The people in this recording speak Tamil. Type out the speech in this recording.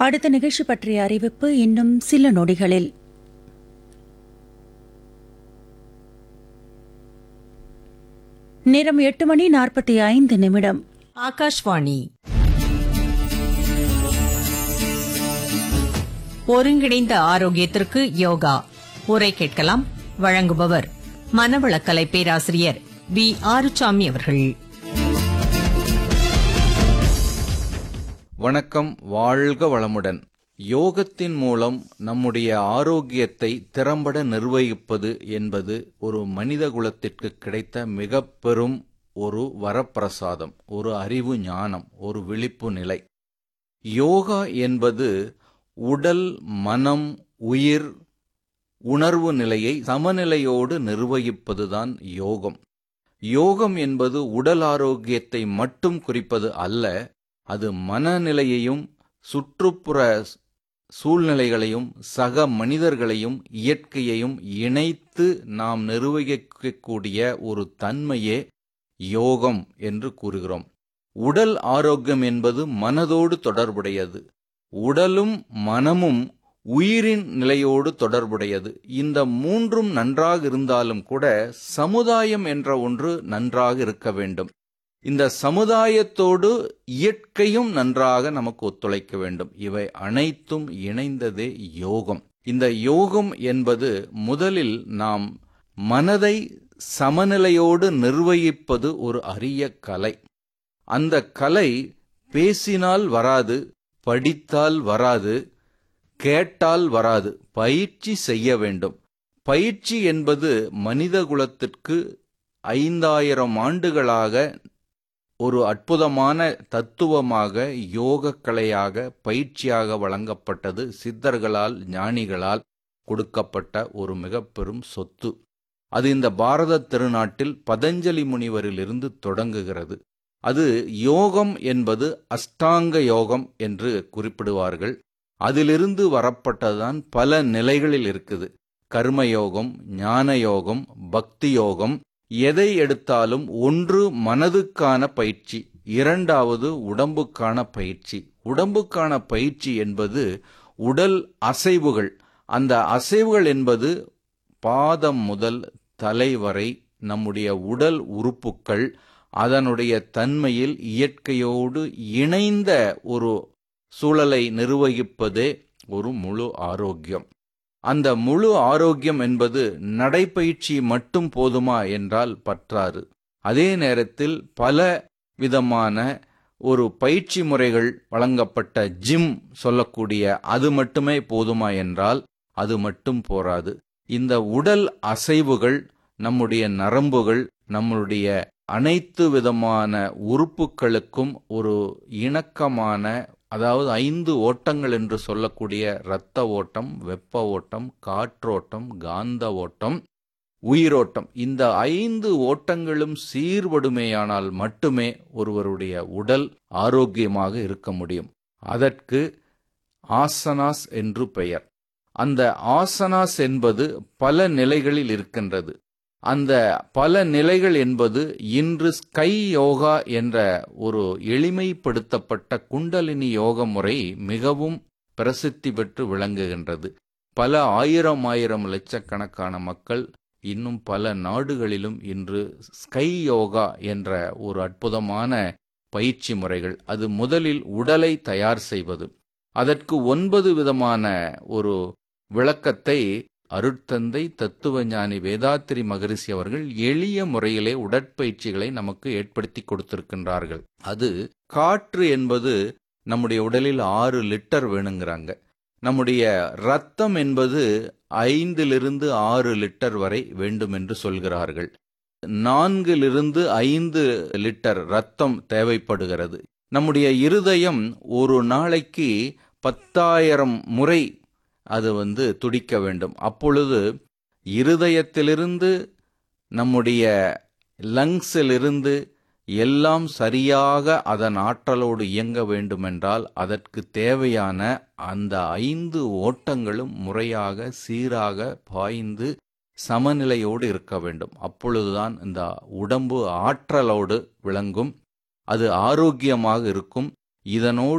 அடுத்த நிகழ்ச்சி பற்றிய அறிவிப்பு இன்னும் சில நொடிகளில் நேரம் எட்டு மணி நாற்பத்தி ஐந்து நிமிடம் ஆகாஷ்வாணி ஒருங்கிணைந்த ஆரோக்கியத்திற்கு யோகா உரை கேட்கலாம் வழங்குபவர் மனவளக்கலை பேராசிரியர் வி ஆறுசாமி அவர்கள் வணக்கம் வாழ்க வளமுடன் யோகத்தின் மூலம் நம்முடைய ஆரோக்கியத்தை திறம்பட நிர்வகிப்பது என்பது ஒரு மனித குலத்திற்கு கிடைத்த மிக பெரும் ஒரு வரப்பிரசாதம் ஒரு அறிவு ஞானம் ஒரு விழிப்பு நிலை யோகா என்பது உடல் மனம் உயிர் உணர்வு நிலையை சமநிலையோடு நிர்வகிப்பதுதான் யோகம் யோகம் என்பது உடல் ஆரோக்கியத்தை மட்டும் குறிப்பது அல்ல அது மனநிலையையும் சுற்றுப்புற சூழ்நிலைகளையும் சக மனிதர்களையும் இயற்கையையும் இணைத்து நாம் நிர்வகிக்கக்கூடிய ஒரு தன்மையே யோகம் என்று கூறுகிறோம் உடல் ஆரோக்கியம் என்பது மனதோடு தொடர்புடையது உடலும் மனமும் உயிரின் நிலையோடு தொடர்புடையது இந்த மூன்றும் நன்றாக இருந்தாலும் கூட சமுதாயம் என்ற ஒன்று நன்றாக இருக்க வேண்டும் இந்த சமுதாயத்தோடு இயற்கையும் நன்றாக நமக்கு ஒத்துழைக்க வேண்டும் இவை அனைத்தும் இணைந்ததே யோகம் இந்த யோகம் என்பது முதலில் நாம் மனதை சமநிலையோடு நிர்வகிப்பது ஒரு அரிய கலை அந்த கலை பேசினால் வராது படித்தால் வராது கேட்டால் வராது பயிற்சி செய்ய வேண்டும் பயிற்சி என்பது மனித குலத்திற்கு ஐந்தாயிரம் ஆண்டுகளாக ஒரு அற்புதமான தத்துவமாக யோக கலையாக பயிற்சியாக வழங்கப்பட்டது சித்தர்களால் ஞானிகளால் கொடுக்கப்பட்ட ஒரு மிக பெரும் சொத்து அது இந்த பாரத திருநாட்டில் பதஞ்சலி முனிவரிலிருந்து தொடங்குகிறது அது யோகம் என்பது அஷ்டாங்க யோகம் என்று குறிப்பிடுவார்கள் அதிலிருந்து வரப்பட்டதுதான் பல நிலைகளில் இருக்குது கர்மயோகம் ஞான யோகம் பக்தி யோகம் எதை எடுத்தாலும் ஒன்று மனதுக்கான பயிற்சி இரண்டாவது உடம்புக்கான பயிற்சி உடம்புக்கான பயிற்சி என்பது உடல் அசைவுகள் அந்த அசைவுகள் என்பது பாதம் முதல் தலை வரை நம்முடைய உடல் உறுப்புக்கள் அதனுடைய தன்மையில் இயற்கையோடு இணைந்த ஒரு சூழலை நிர்வகிப்பதே ஒரு முழு ஆரோக்கியம் அந்த முழு ஆரோக்கியம் என்பது நடைப்பயிற்சி மட்டும் போதுமா என்றால் பற்றாது அதே நேரத்தில் பல விதமான ஒரு பயிற்சி முறைகள் வழங்கப்பட்ட ஜிம் சொல்லக்கூடிய அது மட்டுமே போதுமா என்றால் அது மட்டும் போராது இந்த உடல் அசைவுகள் நம்முடைய நரம்புகள் நம்முடைய அனைத்து விதமான உறுப்புகளுக்கும் ஒரு இணக்கமான அதாவது ஐந்து ஓட்டங்கள் என்று சொல்லக்கூடிய இரத்த ஓட்டம் வெப்ப ஓட்டம் காற்றோட்டம் காந்த ஓட்டம் உயிரோட்டம் இந்த ஐந்து ஓட்டங்களும் சீர்படுமேயானால் மட்டுமே ஒருவருடைய உடல் ஆரோக்கியமாக இருக்க முடியும் அதற்கு ஆசனாஸ் என்று பெயர் அந்த ஆசனாஸ் என்பது பல நிலைகளில் இருக்கின்றது அந்த பல நிலைகள் என்பது இன்று ஸ்கை யோகா என்ற ஒரு எளிமைப்படுத்தப்பட்ட குண்டலினி யோக முறை மிகவும் பிரசித்தி பெற்று விளங்குகின்றது பல ஆயிரம் ஆயிரம் லட்சக்கணக்கான மக்கள் இன்னும் பல நாடுகளிலும் இன்று ஸ்கை யோகா என்ற ஒரு அற்புதமான பயிற்சி முறைகள் அது முதலில் உடலை தயார் செய்வது அதற்கு ஒன்பது விதமான ஒரு விளக்கத்தை அருட்தந்தை தத்துவ ஞானி வேதாத்திரி மகரிஷி அவர்கள் எளிய முறையிலே உடற்பயிற்சிகளை நமக்கு ஏற்படுத்தி கொடுத்திருக்கின்றார்கள் அது காற்று என்பது நம்முடைய உடலில் ஆறு லிட்டர் வேணுங்கிறாங்க நம்முடைய ரத்தம் என்பது ஐந்திலிருந்து ஆறு லிட்டர் வரை வேண்டும் என்று சொல்கிறார்கள் நான்கிலிருந்து ஐந்து லிட்டர் ரத்தம் தேவைப்படுகிறது நம்முடைய இருதயம் ஒரு நாளைக்கு பத்தாயிரம் முறை அது வந்து துடிக்க வேண்டும் அப்பொழுது இருதயத்திலிருந்து நம்முடைய லங்ஸிலிருந்து எல்லாம் சரியாக அதன் ஆற்றலோடு இயங்க வேண்டுமென்றால் அதற்கு தேவையான அந்த ஐந்து ஓட்டங்களும் முறையாக சீராக பாய்ந்து சமநிலையோடு இருக்க வேண்டும் அப்பொழுதுதான் இந்த உடம்பு ஆற்றலோடு விளங்கும் அது ஆரோக்கியமாக இருக்கும் இதனோடு